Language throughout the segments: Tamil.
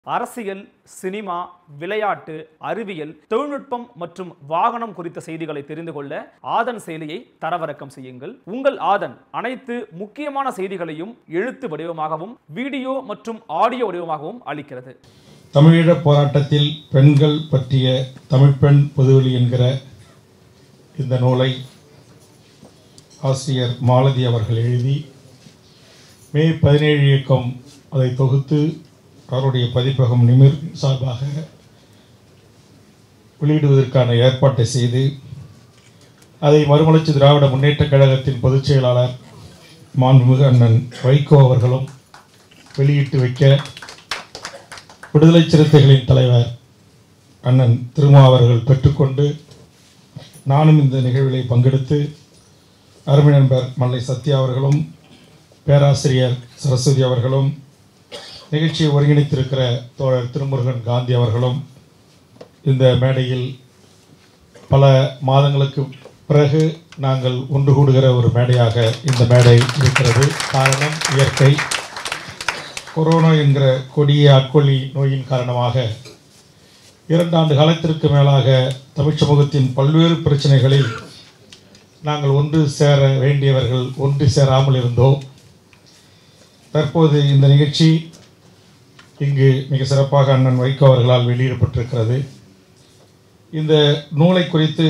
அரசியல் சினிமா விளையாட்டு அறிவியல் தொழில்நுட்பம் மற்றும் வாகனம் குறித்த செய்திகளை தெரிந்து கொள்ள ஆதன் செயலியை தரவிறக்கம் செய்யுங்கள் உங்கள் ஆதன் அனைத்து முக்கியமான செய்திகளையும் எழுத்து வடிவமாகவும் வீடியோ மற்றும் ஆடியோ வடிவமாகவும் அளிக்கிறது தமிழீழ போராட்டத்தில் பெண்கள் பற்றிய தமிழ்ப்பெண் பொதுவெளி என்கிற இந்த நூலை ஆசிரியர் மாலதி அவர்கள் எழுதி மே பதினேழு இயக்கம் அதை தொகுத்து அவருடைய பதிப்பகம் நிமிர் சார்பாக வெளியிடுவதற்கான ஏற்பாட்டை செய்து அதை மறுமலர்ச்சி திராவிட முன்னேற்றக் கழகத்தின் பொதுச் செயலாளர் மாண்புமிகு அண்ணன் வைகோ அவர்களும் வெளியிட்டு வைக்க விடுதலை சிறுத்தைகளின் தலைவர் அண்ணன் திருமா அவர்கள் பெற்றுக்கொண்டு நானும் இந்த நிகழ்விலே பங்கெடுத்து அருமை நண்பர் மல்லை சத்யா அவர்களும் பேராசிரியர் சரஸ்வதி அவர்களும் நிகழ்ச்சியை ஒருங்கிணைத்திருக்கிற தோழர் திருமுருகன் காந்தி அவர்களும் இந்த மேடையில் பல மாதங்களுக்கு பிறகு நாங்கள் ஒன்று கூடுகிற ஒரு மேடையாக இந்த மேடை இருக்கிறது காரணம் இயற்கை கொரோனா என்கிற கொடிய ஆட்கொள்ளி நோயின் காரணமாக இரண்டு ஆண்டு காலத்திற்கு மேலாக தமிழ் சமூகத்தின் பல்வேறு பிரச்சனைகளில் நாங்கள் ஒன்று சேர வேண்டியவர்கள் ஒன்று சேராமல் இருந்தோம் தற்போது இந்த நிகழ்ச்சி இங்கு மிக சிறப்பாக அண்ணன் வைகோ அவர்களால் வெளியிடப்பட்டிருக்கிறது இந்த நூலை குறித்து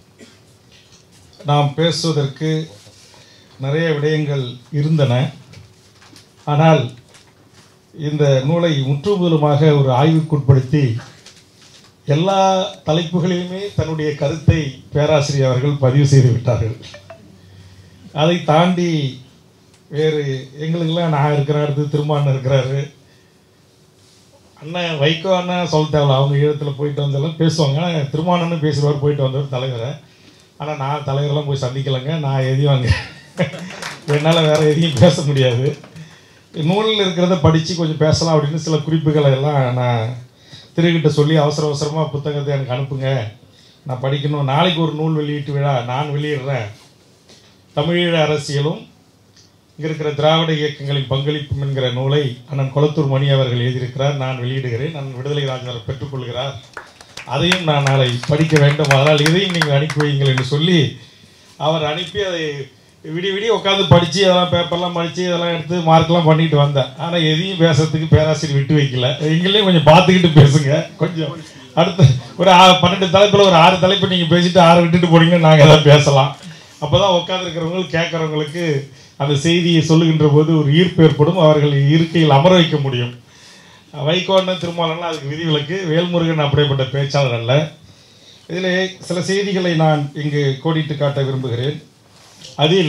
நாம் பேசுவதற்கு நிறைய விடயங்கள் இருந்தன ஆனால் இந்த நூலை முற்றுமுதலுமாக ஒரு ஆய்வுக்குட்படுத்தி எல்லா தலைப்புகளிலுமே தன்னுடைய கருத்தை பேராசிரியர் அவர்கள் பதிவு செய்து விட்டார்கள் அதை தாண்டி வேறு எங்களுக்கெல்லாம் நான் இருக்கிற அடுத்து திருமான் இருக்கிறாரு அண்ணன் வைகோ அண்ணன் சொல்ல தேவையில்ல அவங்க ஈழத்தில் போயிட்டு வந்தெல்லாம் பேசுவாங்க ஆனால் திருமானன்னு பேசுகிறவர் போயிட்டு வந்தவர் தலைவரை ஆனால் நான் தலைவரெல்லாம் போய் சந்திக்கலைங்க நான் எதையும் அங்கே என்னால் வேறு எதையும் பேச முடியாது நூலில் இருக்கிறத படித்து கொஞ்சம் பேசலாம் அப்படின்னு சில குறிப்புகளை எல்லாம் நான் திருக்கிட்ட சொல்லி அவசர அவசரமாக புத்தகத்தை எனக்கு அனுப்புங்க நான் படிக்கணும் நாளைக்கு ஒரு நூல் வெளியீட்டு விழா நான் வெளியிடுறேன் தமிழீழ அரசியலும் இங்கே இருக்கிற திராவிட இயக்கங்களின் பங்களிப்பும் என்கிற நூலை அண்ணன் கொளத்தூர் மணி அவர்கள் எழுதியிருக்கிறார் நான் வெளியிடுகிறேன் நான் விடுதலை ராஜனர் பெற்றுக்கொள்கிறார் அதையும் நான் நாளை படிக்க வேண்டும் அதனால் இதையும் நீங்கள் அனுப்பி வையுங்கள் என்று சொல்லி அவர் அனுப்பி அதை விடிய விடிய உட்காந்து படித்து அதெல்லாம் பேப்பர்லாம் படித்து இதெல்லாம் எடுத்து மார்க்லாம் பண்ணிட்டு வந்தேன் ஆனால் எதையும் பேசுறதுக்கு பேராசிரியர் விட்டு வைக்கல எங்களையும் கொஞ்சம் பார்த்துக்கிட்டு பேசுங்க கொஞ்சம் அடுத்து ஒரு ஆ- பன்னெண்டு தலைப்பில் ஒரு ஆறு தலைப்பு நீங்கள் பேசிட்டு ஆறு விட்டுட்டு போனீங்கன்னா நாங்கள் எதாவது பேசலாம் அப்போ தான் உட்காந்துருக்கிறவங்களுக்கு கேட்குறவங்களுக்கு அந்த செய்தியை சொல்லுகின்ற போது ஒரு ஈர்ப்பு ஏற்படும் அவர்கள் இருக்கையில் அமர வைக்க முடியும் வைகோன்னு திருமாவளவன் அதுக்கு விதிவிலக்கு வேல்முருகன் அப்படிப்பட்ட பேச்சாளர் அல்ல இதில் சில செய்திகளை நான் இங்கு கோடிட்டு காட்ட விரும்புகிறேன் அதில்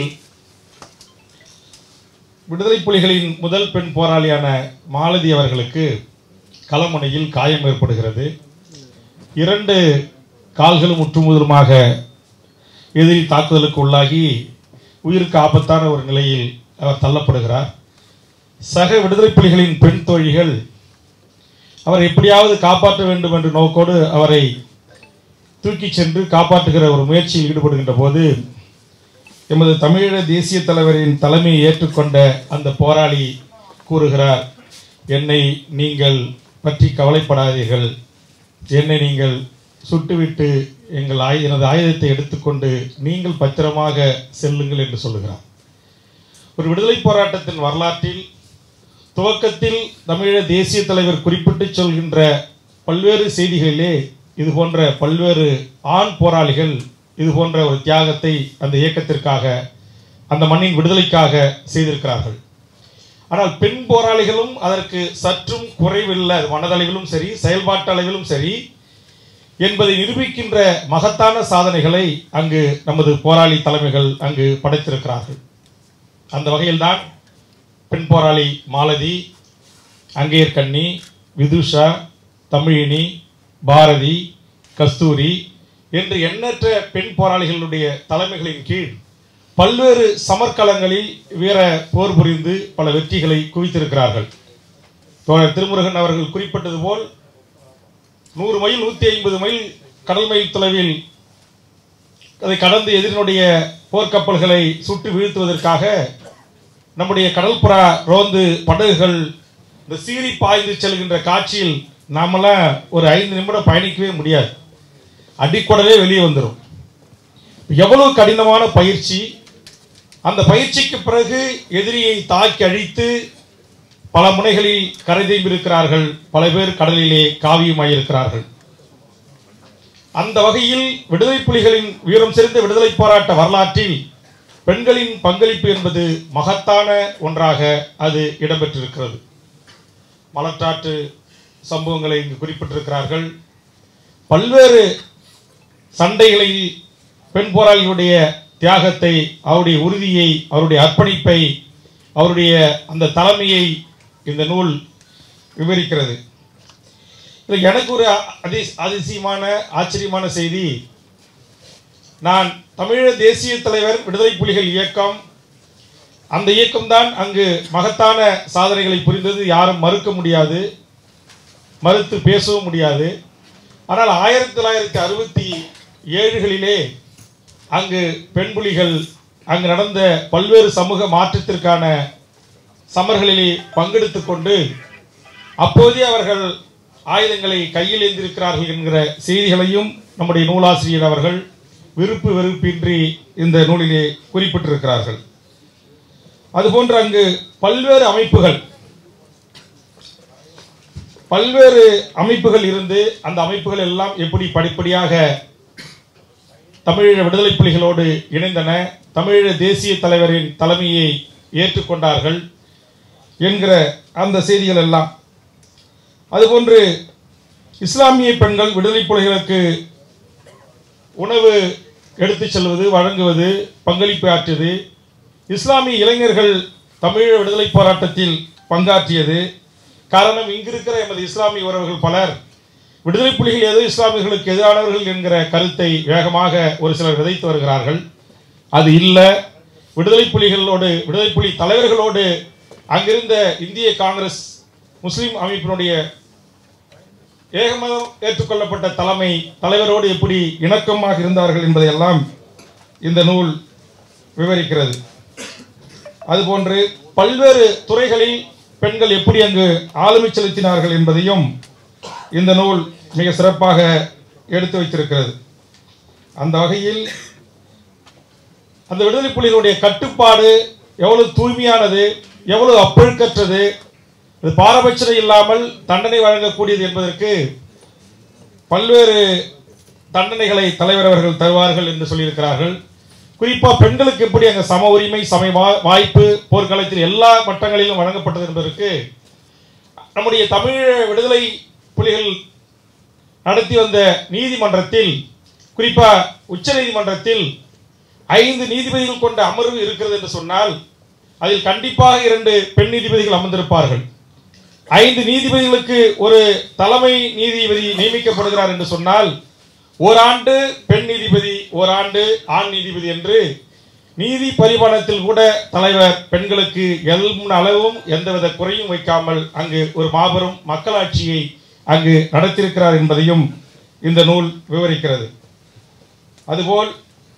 விடுதலை புலிகளின் முதல் பெண் போராளியான மாலதி அவர்களுக்கு களமுனையில் காயம் ஏற்படுகிறது இரண்டு கால்களும் முற்றுமுதலுமாக எதிரி தாக்குதலுக்கு உள்ளாகி உயிருக்கு ஆபத்தான ஒரு நிலையில் அவர் தள்ளப்படுகிறார் சக விடுதலை புலிகளின் பெண் தோழிகள் அவரை எப்படியாவது காப்பாற்ற வேண்டும் என்ற நோக்கோடு அவரை தூக்கிச் சென்று காப்பாற்றுகிற ஒரு முயற்சியில் ஈடுபடுகின்ற போது எமது தமிழீழ தேசிய தலைவரின் தலைமையை ஏற்றுக்கொண்ட அந்த போராளி கூறுகிறார் என்னை நீங்கள் பற்றி கவலைப்படாதீர்கள் என்னை நீங்கள் சுட்டுவிட்டு எங்கள் ஆயு எனது ஆயுதத்தை எடுத்துக்கொண்டு நீங்கள் பத்திரமாக செல்லுங்கள் என்று சொல்லுகிறார் ஒரு விடுதலை போராட்டத்தின் வரலாற்றில் துவக்கத்தில் தமிழீழ தேசிய தலைவர் குறிப்பிட்டு சொல்கின்ற பல்வேறு செய்திகளிலே இது போன்ற பல்வேறு ஆண் போராளிகள் இது போன்ற ஒரு தியாகத்தை அந்த இயக்கத்திற்காக அந்த மண்ணின் விடுதலைக்காக செய்திருக்கிறார்கள் ஆனால் பெண் போராளிகளும் அதற்கு சற்றும் குறைவில்லை அது மனதளவிலும் சரி செயல்பாட்டு அளவிலும் சரி என்பதை நிரூபிக்கின்ற மகத்தான சாதனைகளை அங்கு நமது போராளி தலைமைகள் அங்கு படைத்திருக்கிறார்கள் அந்த வகையில்தான் பெண் போராளி மாலதி அங்கேயர் கண்ணி விதுஷா தமிழினி பாரதி கஸ்தூரி என்று எண்ணற்ற பெண் போராளிகளுடைய தலைமைகளின் கீழ் பல்வேறு சமர்க்களங்களில் வீர போர் புரிந்து பல வெற்றிகளை குவித்திருக்கிறார்கள் தோழர் திருமுருகன் அவர்கள் குறிப்பிட்டது போல் நூறு மைல் நூற்றி ஐம்பது மைல் கடல் மைல் தொலைவில் அதை கடந்து எதிரினுடைய போர்க்கப்பல்களை சுட்டு வீழ்த்துவதற்காக நம்முடைய கடல்புறா ரோந்து படகுகள் இந்த சீறி பாய்ந்து செல்கின்ற காட்சியில் நாமெல்லாம் ஒரு ஐந்து நிமிடம் பயணிக்கவே முடியாது அடிக்குடலே வெளியே வந்துடும் எவ்வளவு கடினமான பயிற்சி அந்த பயிற்சிக்கு பிறகு எதிரியை தாக்கி அழித்து பல முனைகளில் கரை திரும்பியிருக்கிறார்கள் பல பேர் கடலிலே காவியமாயிருக்கிறார்கள் அந்த வகையில் விடுதலை புலிகளின் வீரம் செறிந்த விடுதலை போராட்ட வரலாற்றில் பெண்களின் பங்களிப்பு என்பது மகத்தான ஒன்றாக அது இடம்பெற்றிருக்கிறது மலட்டாற்று சம்பவங்களை இங்கு குறிப்பிட்டிருக்கிறார்கள் பல்வேறு சண்டைகளில் பெண் போராளிகளுடைய தியாகத்தை அவருடைய உறுதியை அவருடைய அர்ப்பணிப்பை அவருடைய அந்த தலைமையை இந்த நூல் விவரிக்கிறது இதுல எனக்கு ஒரு அதி அதிசயமான ஆச்சரியமான செய்தி நான் தமிழக தேசிய தலைவர் விடுதலை புலிகள் இயக்கம் அந்த இயக்கம்தான் அங்கு மகத்தான சாதனைகளை புரிந்தது யாரும் மறுக்க முடியாது மறுத்து பேசவும் முடியாது ஆனால் ஆயிரத்தி தொள்ளாயிரத்தி அறுபத்தி ஏழுகளிலே அங்கு பெண் புலிகள் அங்கு நடந்த பல்வேறு சமூக மாற்றத்திற்கான சமர்களிலே பங்கெடுத்துக் கொண்டு அப்போதே அவர்கள் ஆயுதங்களை கையில் ஏந்திருக்கிறார்கள் என்கிற செய்திகளையும் நம்முடைய நூலாசிரியர் அவர்கள் விருப்பு வெறுப்பின்றி இந்த நூலிலே குறிப்பிட்டிருக்கிறார்கள் அதுபோன்று அங்கு பல்வேறு அமைப்புகள் பல்வேறு அமைப்புகள் இருந்து அந்த அமைப்புகள் எல்லாம் எப்படி படிப்படியாக தமிழீழ விடுதலை புலிகளோடு இணைந்தன தமிழீழ தேசிய தலைவரின் தலைமையை ஏற்றுக்கொண்டார்கள் என்கிற அந்த செய்திகள் எல்லாம் அதுபோன்று இஸ்லாமிய பெண்கள் விடுதலை புலிகளுக்கு உணவு எடுத்துச் செல்வது வழங்குவது பங்களிப்பு ஆற்றியது இஸ்லாமிய இளைஞர்கள் தமிழீழ விடுதலை போராட்டத்தில் பங்காற்றியது காரணம் இங்கிருக்கிற எமது இஸ்லாமிய உறவுகள் பலர் விடுதலை புலிகள் ஏதோ இஸ்லாமியர்களுக்கு எதிரானவர்கள் என்கிற கருத்தை வேகமாக ஒரு சிலர் விதைத்து வருகிறார்கள் அது இல்லை விடுதலை புலிகளோடு விடுதலை புலி தலைவர்களோடு அங்கிருந்த இந்திய காங்கிரஸ் முஸ்லிம் அமைப்பினுடைய ஏகமதம் ஏற்றுக்கொள்ளப்பட்ட தலைமை தலைவரோடு எப்படி இணக்கமாக இருந்தார்கள் என்பதையெல்லாம் இந்த நூல் விவரிக்கிறது அதுபோன்று பல்வேறு துறைகளில் பெண்கள் எப்படி அங்கு ஆளுமை செலுத்தினார்கள் என்பதையும் இந்த நூல் மிக சிறப்பாக எடுத்து வைத்திருக்கிறது அந்த வகையில் அந்த விடுதலை புலிகளுடைய கட்டுப்பாடு எவ்வளவு தூய்மையானது எவ்வளவு அப்பழுக்கற்றது இது பாரபட்சம் இல்லாமல் தண்டனை வழங்கக்கூடியது என்பதற்கு பல்வேறு தண்டனைகளை தலைவர் அவர்கள் தருவார்கள் என்று சொல்லியிருக்கிறார்கள் குறிப்பா பெண்களுக்கு எப்படி அங்க சம உரிமை சம வா- வாய்ப்பு போர்க்களத்தில் எல்லா மட்டங்களிலும் வழங்கப்பட்டது என்பதற்கு நம்முடைய தமிழ் விடுதலை புலிகள் நடத்தி வந்த நீதிமன்றத்தில் குறிப்பா உச்ச நீதிமன்றத்தில் ஐந்து நீதிபதிகள் கொண்ட அமர்வு இருக்கிறது என்று சொன்னால் அதில் கண்டிப்பாக இரண்டு பெண் நீதிபதிகள் அமர்ந்திருப்பார்கள் ஐந்து நீதிபதிகளுக்கு ஒரு தலைமை நீதிபதி நியமிக்கப்படுகிறார் என்று சொன்னால் ஓராண்டு பெண் நீதிபதி ஓராண்டு ஆண் நீதிபதி என்று நீதி பரிமாணத்தில் கூட தலைவர் பெண்களுக்கு எல்முன் அளவும் எந்தவித குறையும் வைக்காமல் அங்கு ஒரு மாபெரும் மக்களாட்சியை அங்கு நடத்தியிருக்கிறார் என்பதையும் இந்த நூல் விவரிக்கிறது அதுபோல்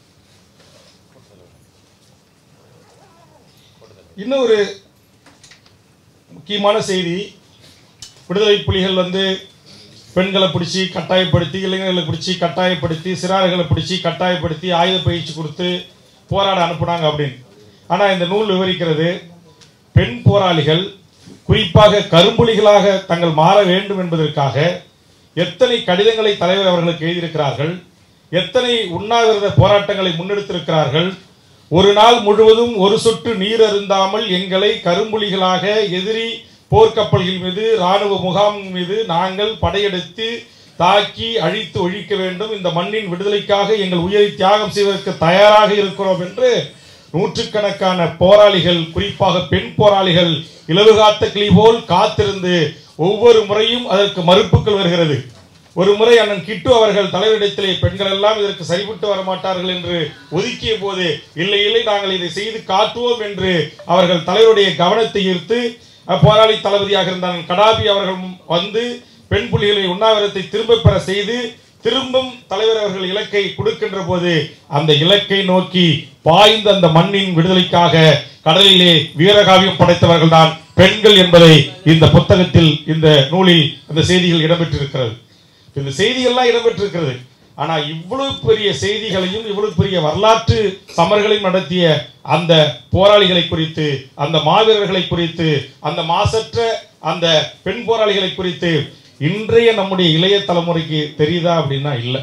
இன்னொரு முக்கியமான செய்தி விடுதலை புலிகள் வந்து பெண்களை பிடிச்சி கட்டாயப்படுத்தி இளைஞர்களை பிடிச்சி கட்டாயப்படுத்தி சிறார்களை பிடிச்சி கட்டாயப்படுத்தி ஆயுத பயிற்சி கொடுத்து போராட அனுப்புனாங்க அப்படின்னு ஆனால் இந்த நூல் விவரிக்கிறது பெண் போராளிகள் குறிப்பாக கரும்புலிகளாக தங்கள் மாற வேண்டும் என்பதற்காக எத்தனை கடிதங்களை தலைவர் அவர்களுக்கு எழுதியிருக்கிறார்கள் எத்தனை உண்ணாவிரத போராட்டங்களை முன்னெடுத்திருக்கிறார்கள் ஒரு நாள் முழுவதும் ஒரு சொட்டு நீர் அருந்தாமல் எங்களை கரும்புலிகளாக எதிரி போர்க்கப்பல்கள் மீது ராணுவ முகாம் மீது நாங்கள் படையெடுத்து தாக்கி அழித்து ஒழிக்க வேண்டும் இந்த மண்ணின் விடுதலைக்காக எங்கள் உயிரை தியாகம் செய்வதற்கு தயாராக இருக்கிறோம் என்று நூற்றுக்கணக்கான போராளிகள் குறிப்பாக பெண் போராளிகள் இலவுகாத்த கிளி போல் காத்திருந்து ஒவ்வொரு முறையும் அதற்கு மறுப்புகள் வருகிறது ஒரு முறை அண்ணன் கிட்டு அவர்கள் தலைவரிடத்திலே பெண்கள் எல்லாம் இதற்கு சரிபட்டு வர மாட்டார்கள் என்று ஒதுக்கிய போது இல்லை இல்லை நாங்கள் இதை செய்து காட்டுவோம் என்று அவர்கள் தலைவருடைய கவனத்தை ஈர்த்து அஹ், போராளி தளபதியாக இருந்த அண்ணன் கடாபி அவர்கள் வந்து பெண் புலிகளை உண்ணாவிரத்தை திரும்ப பெற செய்து திரும்பும் தலைவர் அவர்கள் இலக்கை கொடுக்கின்ற போது அந்த இலக்கை நோக்கி பாய்ந்த அந்த மண்ணின் விடுதலைக்காக கடலிலே வீரகாவியம் படைத்தவர்கள் தான் பெண்கள் என்பதை இந்த புத்தகத்தில் இந்த நூலில் அந்த செய்திகள் இடம்பெற்றிருக்கிறது இந்த செய்திகள்லாம் இடம்பெற்றிருக்கிறது ஆனா இவ்வளவு பெரிய செய்திகளையும் இவ்வளவு பெரிய வரலாற்று சமர்களையும் நடத்திய அந்த போராளிகளை குறித்து அந்த மாவீரர்களை குறித்து அந்த மாசற்ற அந்த பெண் போராளிகளை குறித்து இன்றைய நம்முடைய இளைய தலைமுறைக்கு தெரியுதா அப்படின்னா இல்லை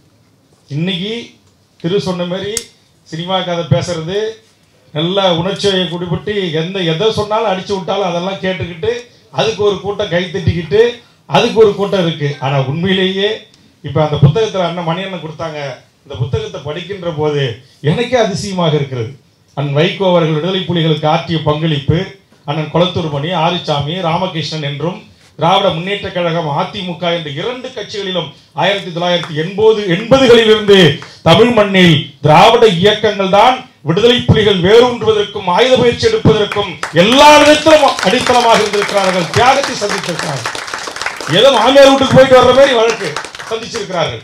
இன்னைக்கு திரு சொன்ன மாதிரி சினிமா கதை பேசுறது நல்ல உணர்ச்சியை குடிபட்டு எந்த எதை சொன்னாலும் அடிச்சு விட்டாலும் அதெல்லாம் கேட்டுக்கிட்டு அதுக்கு ஒரு கூட்டம் கை தட்டிக்கிட்டு அதுக்கு ஒரு கூட்டம் இருக்கு ஆனா உண்மையிலேயே இப்ப அந்த புத்தகத்துல அண்ணன் மணியண்ணன் கொடுத்தாங்க இந்த புத்தகத்தை படிக்கின்ற போது எனக்கே அதிசயமாக இருக்கிறது அண்ணன் வைகோ அவர்கள் விடுதலை புலிகளுக்கு ஆற்றிய பங்களிப்பு அண்ணன் குளத்தூர் மணி ஆரிச்சாமி ராமகிருஷ்ணன் என்றும் திராவிட முன்னேற்ற கழகம் அதிமுக என்ற இரண்டு கட்சிகளிலும் ஆயிரத்தி தொள்ளாயிரத்தி எண்பது எண்பதுகளிலிருந்து தமிழ் மண்ணில் திராவிட இயக்கங்கள் தான் விடுதலை புலிகள் வேரூன்றுவதற்கும் ஆயுத பயிற்சி எடுப்பதற்கும் எல்லா விதத்திலும் அடித்தளமாக இருந்திருக்கிறார்கள் தியாகத்தை சந்தித்திருக்கிறார்கள் ஏதோ மாமியார் வீட்டுக்கு போயிட்டு வர்ற மாதிரி வழக்கு சந்திச்சிருக்கிறார்கள்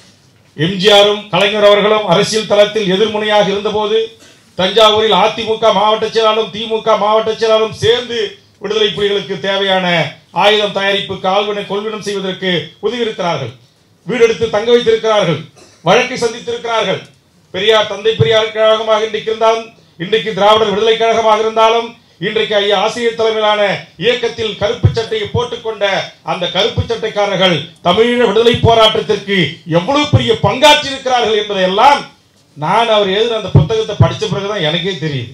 எம்ஜிஆரும் கலைஞர் அவர்களும் அரசியல் தளத்தில் எதிர்முனையாக இருந்தபோது தஞ்சாவூரில் அதிமுக மாவட்ட செயலாளரும் திமுக மாவட்ட செயலாளரும் சேர்ந்து விடுதலை புலிகளுக்கு தேவையான ஆயுதம் தயாரிப்புக்கு ஆள்வினை கொள்வினம் செய்வதற்கு உதவி இருக்கிறார்கள் வீடு எடுத்து தங்க வைத்திருக்கிறார்கள் வழக்கை சந்தித்திருக்கிறார்கள் பெரியார் தந்தை பெரியார் கழகமாக இன்றைக்கு இருந்தாலும் இன்றைக்கு திராவிடர் விடுதலை கழகமாக இருந்தாலும் இன்றைக்கு ஐயா ஆசிரியர் தலைமையிலான இயக்கத்தில் கருப்பு சட்டையை போட்டுக்கொண்ட அந்த கருப்பு சட்டைக்காரர்கள் தமிழீழ விடுதலை போராட்டத்திற்கு எவ்வளவு பெரிய பங்காற்றி இருக்கிறார்கள் என்பதையெல்லாம் நான் அவர் எழுதின அந்த புத்தகத்தை படிச்ச பிறகுதான் எனக்கே தெரியுது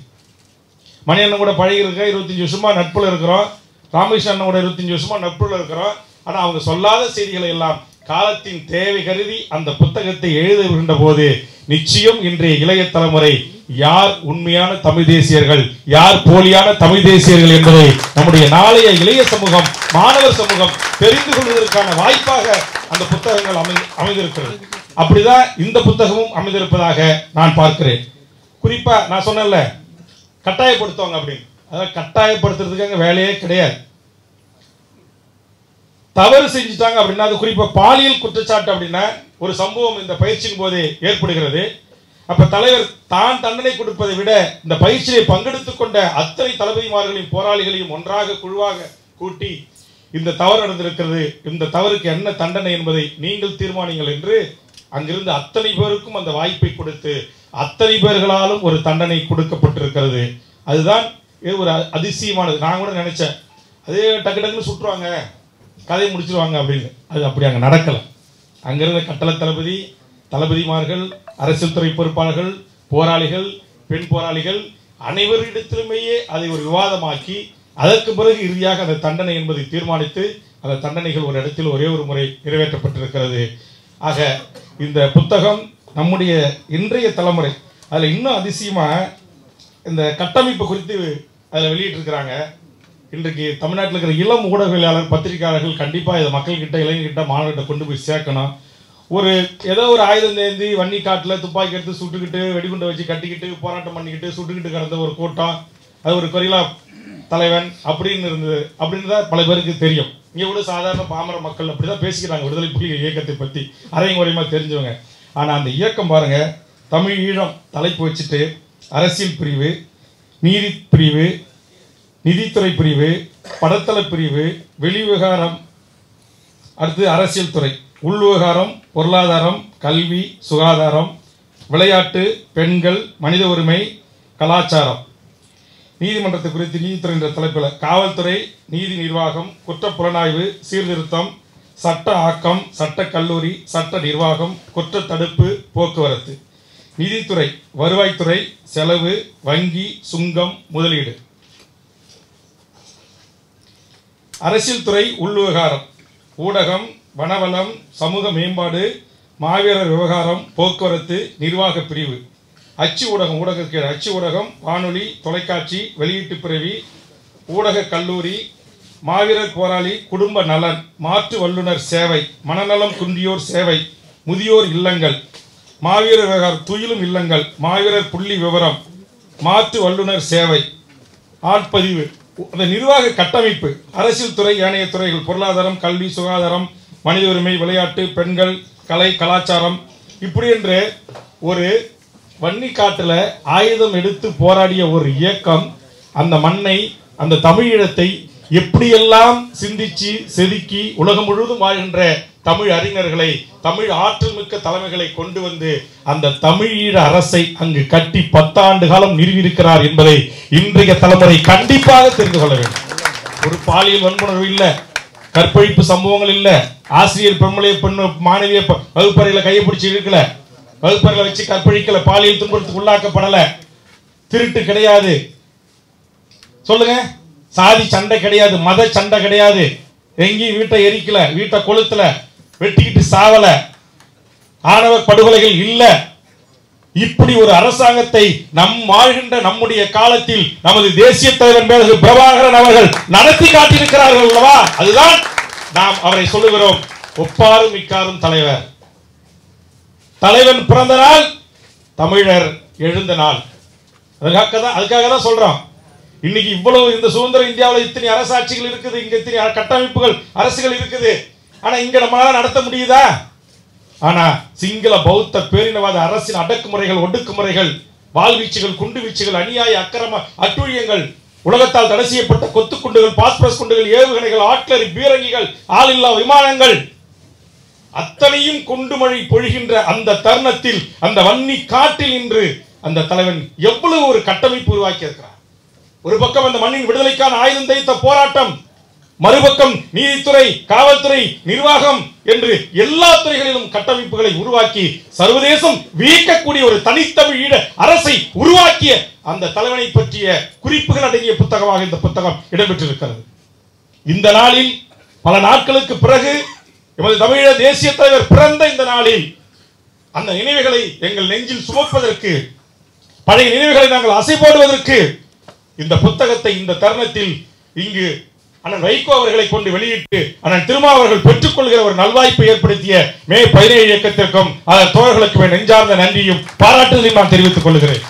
மணி அண்ணன் கூட பழகி இருக்க இருபத்தஞ்சு வருஷமா நட்புல இருக்கிறோம் ராமகிருஷ்ணன் அண்ணன் கூட இருபத்தஞ்சு வருஷமா நட்புல இருக்கிறோம் ஆனா அவங்க சொல்லாத செய்திகளை எல்லாம் காலத்தின் தேவை கருதி அந்த புத்தகத்தை எழுதுகின்ற போது நிச்சயம் இன்றைய இளைய தலைமுறை யார் உண்மையான தமிழ் தேசியர்கள் யார் போலியான தமிழ் தேசியர்கள் என்பதை நம்முடைய நாளைய இளைய சமூகம் மாணவர் சமூகம் தெரிந்து கொள்வதற்கான வாய்ப்பாக அந்த புத்தகங்கள் அமை அமைந்திருக்கிறது அப்படிதான் இந்த புத்தகமும் அமைந்திருப்பதாக நான் பார்க்கிறேன் குறிப்பா நான் சொன்னேன்ல கட்டாயப்படுத்துவாங்க அப்படின்னு அதாவது கட்டாயப்படுத்துறதுக்கு அங்க வேலையே கிடையாது தவறு செஞ்சுட்டாங்க அப்படின்னா அது குறிப்பா பாலியல் குற்றச்சாட்டு அப்படின்னா ஒரு சம்பவம் இந்த பயிற்சியின் போது ஏற்படுகிறது அப்ப தலைவர் தான் தண்டனை கொடுப்பதை விட இந்த பயிற்சியை பங்கெடுத்துக் கொண்ட அத்தனை தளபதிமார்களையும் போராளிகளையும் ஒன்றாக குழுவாக கூட்டி இந்த தவறு நடந்திருக்கிறது இந்த தவறுக்கு என்ன தண்டனை என்பதை நீங்கள் தீர்மானிங்கள் என்று அங்கிருந்து அத்தனை பேருக்கும் அந்த வாய்ப்பை கொடுத்து அத்தனை பேர்களாலும் ஒரு தண்டனை கொடுக்கப்பட்டிருக்கிறது அதுதான் இது ஒரு அதிசயமானது நான் கூட நினைச்சேன் அதே டக்கு டக்குன்னு சுட்டுருவாங்க கதையை முடிச்சிருவாங்க அப்படின்னு அது அப்படி அங்கே நடக்கலை அங்கிருந்த கட்டள தளபதி தளபதிமார்கள் அரசியல் துறை பொறுப்பாளர்கள் போராளிகள் பெண் போராளிகள் அனைவரிடத்திலுமேயே அதை ஒரு விவாதமாக்கி அதற்கு பிறகு இறுதியாக அந்த தண்டனை என்பதை தீர்மானித்து அந்த தண்டனைகள் ஒரு இடத்தில் ஒரே ஒரு முறை நிறைவேற்றப்பட்டிருக்கிறது ஆக இந்த புத்தகம் நம்முடைய இன்றைய தலைமுறை அதில் இன்னும் அதிசயமா இந்த கட்டமைப்பு குறித்து அதில் வெளியிட்டிருக்கிறாங்க இன்றைக்கு தமிழ்நாட்டில் இருக்கிற இளம் ஊடகவியலாளர் பத்திரிகையாளர்கள் கண்டிப்பாக இதை மக்கள்கிட்ட இளைஞர்கிட்ட மாணவர்கிட்ட கொண்டு போய் சேர்க்கணும் ஒரு ஏதோ ஒரு ஆயுதம் தேந்தி வன்னி காட்டில் துப்பாக்கி எடுத்து சுட்டுக்கிட்டு வெடிகுண்டை வச்சு கட்டிக்கிட்டு போராட்டம் பண்ணிக்கிட்டு சுட்டுக்கிட்டு கிடந்த ஒரு கூட்டம் அது ஒரு கொரிலா தலைவன் அப்படின்னு இருந்தது அப்படின்னு தான் பல பேருக்கு தெரியும் இங்கே கூட சாதாரண பாமர மக்கள் அப்படி தான் பேசிக்கிறாங்க விடுதலை புலிகள் இயக்கத்தை பற்றி அரைங்குறையமாக தெரிஞ்சவங்க ஆனால் அந்த இயக்கம் பாருங்க தமிழ் ஈழம் தலைப்பு வச்சுட்டு அரசியல் பிரிவு நீதி பிரிவு நிதித்துறை பிரிவு படத்தள பிரிவு வெளிவிவகாரம் அடுத்து அரசியல் துறை உள்விவகாரம் பொருளாதாரம் கல்வி சுகாதாரம் விளையாட்டு பெண்கள் மனித உரிமை கலாச்சாரம் நீதிமன்றத்தை குறித்து நீதித்துறை என்ற தலைப்பில் காவல்துறை நீதி நிர்வாகம் குற்றப் புலனாய்வு சீர்திருத்தம் சட்ட ஆக்கம் சட்ட கல்லூரி சட்ட நிர்வாகம் குற்ற தடுப்பு போக்குவரத்து நிதித்துறை வருவாய்த்துறை செலவு வங்கி சுங்கம் முதலீடு அரசியல் துறை உள்விவகாரம் ஊடகம் வனவளம் சமூக மேம்பாடு மாவீரர் விவகாரம் போக்குவரத்து நிர்வாக பிரிவு அச்சு ஊடகம் ஊடக கீழ் அச்சு ஊடகம் வானொலி தொலைக்காட்சி வெளியீட்டு பிரிவி ஊடக கல்லூரி மாவீரர் போராளி குடும்ப நலன் மாற்று வல்லுனர் சேவை மனநலம் குன்றியோர் சேவை முதியோர் இல்லங்கள் மாவீரர் விவகாரம் துயிலும் இல்லங்கள் மாவீரர் புள்ளி விவரம் மாற்று வல்லுனர் சேவை ஆட்பதிவு அந்த நிர்வாக கட்டமைப்பு அரசியல் துறை ஏனைய துறைகள் பொருளாதாரம் கல்வி சுகாதாரம் மனித உரிமை விளையாட்டு பெண்கள் கலை கலாச்சாரம் இப்படி என்று ஒரு வன்னி காட்டுல ஆயுதம் எடுத்து போராடிய ஒரு இயக்கம் அந்த மண்ணை அந்த தமிழீழத்தை எப்படியெல்லாம் சிந்திச்சு செதுக்கி உலகம் முழுவதும் வாழ்கின்ற தமிழ் அறிஞர்களை தமிழ் ஆற்றல் மிக்க தலைமைகளை கொண்டு வந்து அந்த தமிழீழ அரசை அங்கு கட்டி பத்தாண்டு காலம் நிறுவியிருக்கிறார் என்பதை இன்றைய தலைமுறை கண்டிப்பாக தெரிந்து கொள்ள வேண்டும் ஒரு பாலியல் வன்புணர்வு இல்ல கற்பழிப்பு சம்பவங்கள் இல்ல ஆசிரியர் பெண்மலைய பெண்ணு மாணவிய ப- வகுப்பறையில கையை பிடிச்சி இழுக்கல வகுப்பறையில வச்சு கற்பழிக்கல பாலியல் துன்புறுத்துக்கு உள்ளாக்கப்படல திருட்டு கிடையாது சொல்லுங்க சாதி சண்டை கிடையாது மத சண்டை கிடையாது எங்கேயும் வீட்டை எரிக்கல வீட்டை கொளுத்தல வெட்டிக்கிட்டு சாவல ஆணவ படுகொலைகள் இல்ல இப்படி ஒரு அரசாங்கத்தை நம் வாழ்கின்ற நம்முடைய காலத்தில் நமது தேசிய தலைவர் மேலகு பிரபாகரன் அவர்கள் நடத்தி காட்டியிருக்கிறார்கள் அல்லவா அதுதான் நாம் அவரை சொல்லுகிறோம் ஒப்பாரும் மிக்காரும் தலைவர் தலைவன் பிறந்த நாள் தமிழர் எழுந்த நாள் அதுக்காக தான் அதுக்காக தான் சொல்றோம் இன்னைக்கு இவ்வளவு இந்த சுதந்திர இந்தியாவில் இத்தனை அரசாட்சிகள் இருக்குது இங்க இத்தனை கட்டமைப்புகள் அரசுகள் இருக்குது ஆனா இங்க நம்மளால நடத்த முடியுதா ஆனா சிங்கள பௌத்த பேரினவாத அரசின் அடக்குமுறைகள் ஒடுக்குமுறைகள் வாழ்வீச்சுகள் குண்டு வீச்சுகள் அநியாய அக்கிரம அட்டுழியங்கள் உலகத்தால் தடை செய்யப்பட்ட கொத்துக்குண்டுகள் பாஸ்பரஸ் குண்டுகள் ஏவுகணைகள் ஆட்லரி பீரங்கிகள் ஆளில்லா விமானங்கள் அத்தனையும் கொண்டு மழை பொழிகின்ற அந்த தருணத்தில் அந்த வன்னி காட்டில் இன்று அந்த தலைவன் எவ்வளவு ஒரு கட்டமைப்பு உருவாக்கி இருக்கிறார் ஒரு பக்கம் அந்த மண்ணின் விடுதலைக்கான ஆயுதம் தைத்த போராட்டம் மறுபக்கம் நீதித்துறை காவல்துறை நிர்வாகம் என்று எல்லா துறைகளிலும் கட்டமைப்புகளை உருவாக்கி சர்வதேசம் வியக்கக்கூடிய ஒரு தனித்தமிழ் ஈழ அரசை உருவாக்கிய அந்த தலைவனை பற்றிய குறிப்புகள் அடங்கிய புத்தகமாக இந்த புத்தகம் இடம்பெற்றிருக்கிறது இந்த நாளில் பல நாட்களுக்கு பிறகு எமது தமிழக தேசிய தலைவர் பிறந்த இந்த நாளில் அந்த நினைவுகளை எங்கள் நெஞ்சில் சுமப்பதற்கு பழைய நினைவுகளை நாங்கள் அசை போடுவதற்கு இந்த புத்தகத்தை இந்த தருணத்தில் இங்கு அண்ணன் வைகோ அவர்களை கொண்டு வெளியிட்டு அண்ணன் திருமா அவர்கள் பெற்றுக்கொள்கிற ஒரு நல்வாய்ப்பை ஏற்படுத்திய மே பதினேழு இயக்கத்திற்கும் அதன் தோழர்களுக்கு என் நெஞ்சார்ந்த நன்றியும் பாராட்டுதலையும் நான் தெரிவித்துக் கொள்கிறேன்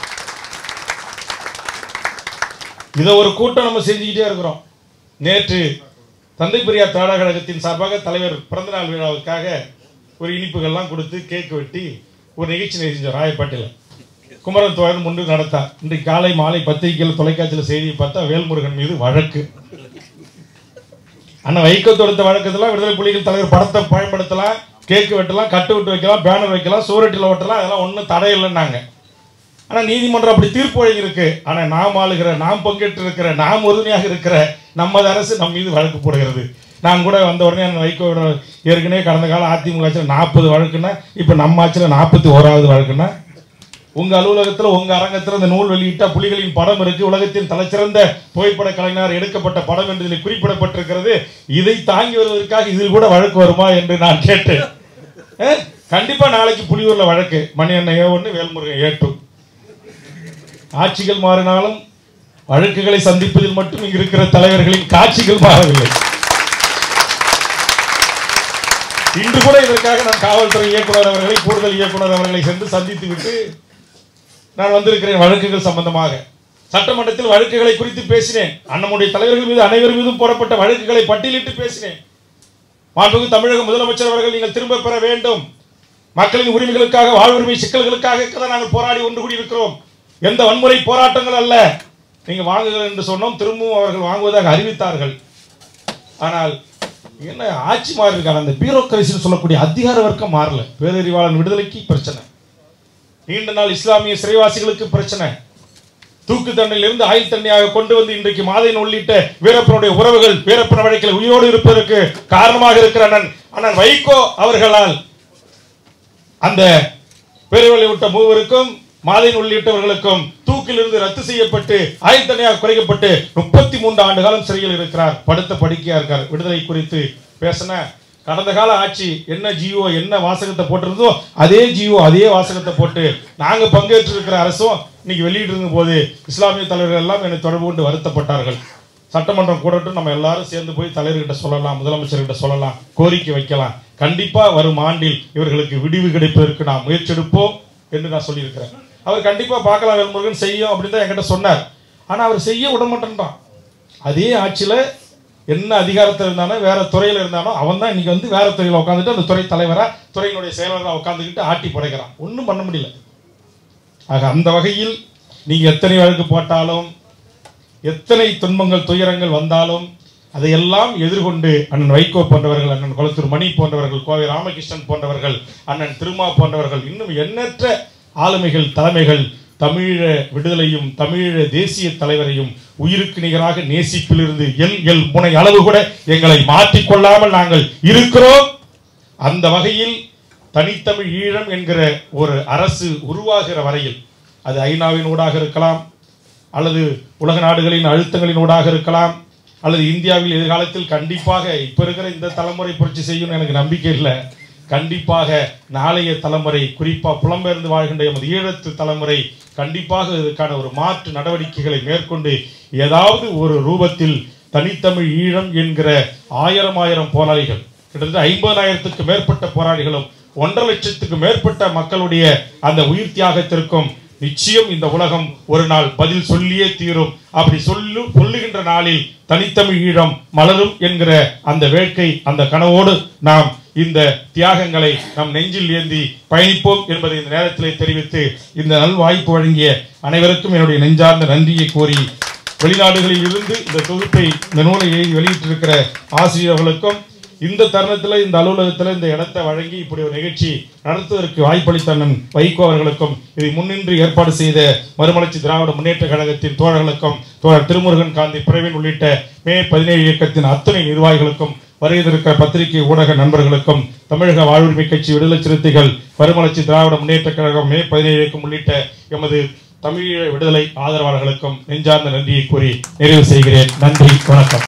இதை ஒரு கூட்டம் நம்ம செஞ்சுக்கிட்டே இருக்கிறோம் நேற்று தந்தை பெரியார் திராவிட கழகத்தின் சார்பாக தலைவர் பிறந்தநாள் விழாவுக்காக ஒரு இனிப்புகள்லாம் கொடுத்து கேக் வெட்டி ஒரு நிகழ்ச்சி செஞ்சோம் ராயப்பேட்டையில் குமரன் தோழன் முன்பு நடத்தார் இன்றைக்கு காலை மாலை பத்திரிகையில் தொலைக்காட்சியில் செய்தியை பார்த்தா வேல்முருகன் மீது வழக்கு அண்ணன் வைகோ தொடுத்த வழக்கத்தில் விடுதலை புலிகள் தலைவர் படத்தை பயன்படுத்தலாம் கேக்கு வெட்டலாம் கட்டு விட்டு வைக்கலாம் பேனர் வைக்கலாம் சூரட்டில் ஓட்டலாம் அதெல்லாம் ஒன்றும் தடை இல்லைன்னாங்க ஆனால் நீதிமன்றம் அப்படி தீர்ப்பு வழங்கியிருக்கு ஆனால் நாம் ஆளுகிற நாம் பங்கேற்று இருக்கிற நாம் உறுதுணையாக இருக்கிற நமது அரசு நம் மீது வழக்கு போடுகிறது நான் கூட வந்த உடனே அந்த வைகோட ஏற்கனவே கடந்த காலம் அதிமுக ஆட்சியில் நாற்பது வழக்குன்னா இப்போ நம்ம ஆட்சியில் நாற்பத்தி ஓராவது வழக்குன்னா உங்க அலுவலகத்துல உங்க அரங்கத்துல இந்த நூல் வெளியிட்ட புலிகளின் படம் இருக்கு உலகத்தின் தலைச்சிறந்த புகைப்பட கலைஞர் எடுக்கப்பட்ட படம் என்று இதில் குறிப்பிடப்பட்டிருக்கிறது இதை தாங்கி வருவதற்காக இதில் கூட வழக்கு வருமா என்று நான் கேட்டேன் அஹ், கண்டிப்பா நாளைக்கு புலியூர்ல வழக்கு மணி அண்ணன் ஏ ஒன்று வேல்முருகன் ஏ டூ ஆட்சிகள் மாறினாலும் வழக்குகளை சந்திப்பதில் மட்டும் இங்கு இருக்கிற தலைவர்களின் காட்சிகள் மாறவில்லை இன்று கூட இதற்காக நான் காவல்துறை இயக்குனர் அவர்களை கூடுதல் இயக்குனர் அவர்களை சென்று சந்தித்து விட்டு நான் வந்திருக்கிறேன் வழக்குகள் சம்பந்தமாக சட்டமன்றத்தில் வழக்குகளை குறித்து பேசினேன் அண்ணனுடைய தலைவர்கள் மீது அனைவர் மீதும் போடப்பட்ட வழக்குகளை பட்டியலிட்டு பேசினேன் மாண்புமிகு தமிழக முதலமைச்சர் அவர்கள் நீங்கள் திரும்ப பெற வேண்டும் மக்களின் உரிமைகளுக்காக வாழ்வுரிமை சிக்கல்களுக்காக தான் நாங்கள் போராடி ஒன்று கூடி இருக்கிறோம் எந்த வன்முறை போராட்டங்கள் அல்ல நீங்க வாங்குங்கள் என்று சொன்னோம் திரும்பவும் அவர்கள் வாங்குவதாக அறிவித்தார்கள் ஆனால் என்ன ஆட்சி மாறி இருக்காங்க அந்த பியூரோக்ரசின்னு சொல்லக்கூடிய அதிகார வர்க்கம் மாறல பேரறிவாளன் விடுதலைக்கு பிரச்சனை நீண்ட நாள் இஸ்லாமிய சிறைவாசிகளுக்கு பிரச்சனை தூக்கு தண்டனையிலிருந்து ஆயுள் தண்டனையாக கொண்டு வந்து இன்றைக்கு மாதையன் உள்ளிட்ட வீரப்பனுடைய உறவுகள் வீரப்பன வழக்கில் உயிரோடு இருப்பதற்கு காரணமாக இருக்கிற அண்ணன் அண்ணன் வைகோ அவர்களால் அந்த பேரவளை விட்ட மூவருக்கும் மாதையன் உள்ளிட்டவர்களுக்கும் தூக்கிலிருந்து ரத்து செய்யப்பட்டு ஆயுள் தண்டனையாக குறைக்கப்பட்டு முப்பத்தி மூன்று ஆண்டு காலம் சிறையில் இருக்கிறார் படுத்த படுக்கையா இருக்கார் விடுதலை குறித்து பேசின கடந்த கால ஆட்சி என்ன ஜியோ என்ன வாசகத்தை போட்டிருந்தோ அதே ஜியோ அதே வாசகத்தை போட்டு நாங்க பங்கேற்று இருக்கிற அரசும் இன்னைக்கு வெளியிட்டு இருந்த போது இஸ்லாமிய தலைவர்கள் எல்லாம் என்னை தொடர்பு கொண்டு வருத்தப்பட்டார்கள் சட்டமன்றம் கூடட்டும் நம்ம எல்லாரும் சேர்ந்து போய் தலைவர்கிட்ட சொல்லலாம் முதலமைச்சர்கிட்ட சொல்லலாம் கோரிக்கை வைக்கலாம் கண்டிப்பா வரும் ஆண்டில் இவர்களுக்கு விடிவு கிடைப்பதற்கு நாம் முயற்சி எடுப்போம் என்று நான் சொல்லியிருக்கிறேன் அவர் கண்டிப்பா பார்க்கலாம் வேல்முருகன் செய்யும் அப்படின்னு தான் என்கிட்ட சொன்னார் ஆனா அவர் செய்ய விட மாட்டேன்றான் அதே ஆட்சியில என்ன அதிகாரத்தில் இருந்தானோ வேற துறையில இருந்தானோ அவன் தான் இன்னைக்கு வந்து வேற துறையில உட்காந்துட்டு அந்த துறை தலைவரா துறையினுடைய செயலராக உட்காந்துக்கிட்டு ஆட்டி படைக்கிறான் ஒன்றும் பண்ண முடியல ஆக அந்த வகையில் நீங்க எத்தனை வழக்கு போட்டாலும் எத்தனை துன்பங்கள் துயரங்கள் வந்தாலும் அதையெல்லாம் எதிர்கொண்டு அண்ணன் வைகோ போன்றவர்கள் அண்ணன் குளத்தூர் மணி போன்றவர்கள் கோவை ராமகிருஷ்ணன் போன்றவர்கள் அண்ணன் திருமா போன்றவர்கள் இன்னும் எண்ணற்ற ஆளுமைகள் தலைமைகள் தமிழ விடுதலையும் தமிழ தேசிய தலைவரையும் உயிருக்கு நிகராக நேசிப்பிலிருந்து எல் எல் முனை அளவு கூட எங்களை மாற்றிக்கொள்ளாமல் நாங்கள் இருக்கிறோம் அந்த வகையில் தனித்தமிழ் ஈழம் என்கிற ஒரு அரசு உருவாகிற வரையில் அது ஐநாவின் ஊடாக இருக்கலாம் அல்லது உலக நாடுகளின் அழுத்தங்களின் ஊடாக இருக்கலாம் அல்லது இந்தியாவில் எதிர்காலத்தில் கண்டிப்பாக இப்ப இருக்கிற இந்த தலைமுறை புரட்சி செய்யும் எனக்கு நம்பிக்கை இல்லை கண்டிப்பாக நாளைய தலைமுறை குறிப்பா புலம்பெயர்ந்து வாழ்கின்ற எமது ஈழத்து தலைமுறை கண்டிப்பாக இதற்கான ஒரு மாற்று நடவடிக்கைகளை மேற்கொண்டு ஏதாவது ஒரு ரூபத்தில் தனித்தமிழ் ஈழம் என்கிற ஆயிரம் ஆயிரம் போராளிகள் கிட்டத்தட்ட ஐம்பதாயிரத்துக்கு மேற்பட்ட போராளிகளும் ஒன்றரை லட்சத்துக்கு மேற்பட்ட மக்களுடைய அந்த உயிர் தியாகத்திற்கும் நிச்சயம் இந்த உலகம் ஒரு நாள் பதில் சொல்லியே தீரும் அப்படி சொல்லு சொல்லுகின்ற நாளில் தனித்தமிழ் ஈழம் மலரும் என்கிற அந்த வேட்கை அந்த கனவோடு நாம் இந்த தியாகங்களை நம் நெஞ்சில் ஏந்தி பயணிப்போம் என்பதை இந்த நேரத்திலே தெரிவித்து இந்த நல்வாய்ப்பு வழங்கிய அனைவருக்கும் என்னுடைய நெஞ்சார்ந்த நன்றியை கோரி வெளிநாடுகளில் இருந்து இந்த தொகுப்பை இந்த நூலை எழுதி வெளியிட்டிருக்கிற ஆசிரியர்களுக்கும் இந்த தருணத்தில் இந்த அலுவலகத்தில் இந்த இடத்தை வழங்கி இப்படி ஒரு நிகழ்ச்சி நடத்துவதற்கு வாய்ப்பளித்த அண்ணன் வைகோ அவர்களுக்கும் இதை முன்னின்று ஏற்பாடு செய்த மறுமலர்ச்சி திராவிட முன்னேற்ற கழகத்தின் தோழர்களுக்கும் தோழர் திருமுருகன் காந்தி பிரவீன் உள்ளிட்ட மே பதினேழு இயக்கத்தின் அத்தனை நிர்வாகிகளுக்கும் வருகிறதிருக்கிற பத்திரிகை ஊடக நண்பர்களுக்கும் தமிழக வாழ்வுரிமை கட்சி விடுதலை சிறுத்தைகள் மறுமலர்ச்சி திராவிட முன்னேற்ற கழகம் மே பதினேழு இயக்கம் உள்ளிட்ட எமது தமிழீழ விடுதலை ஆதரவாளர்களுக்கும் நெஞ்சார்ந்த நன்றியை கூறி நிறைவு செய்கிறேன் நன்றி வணக்கம்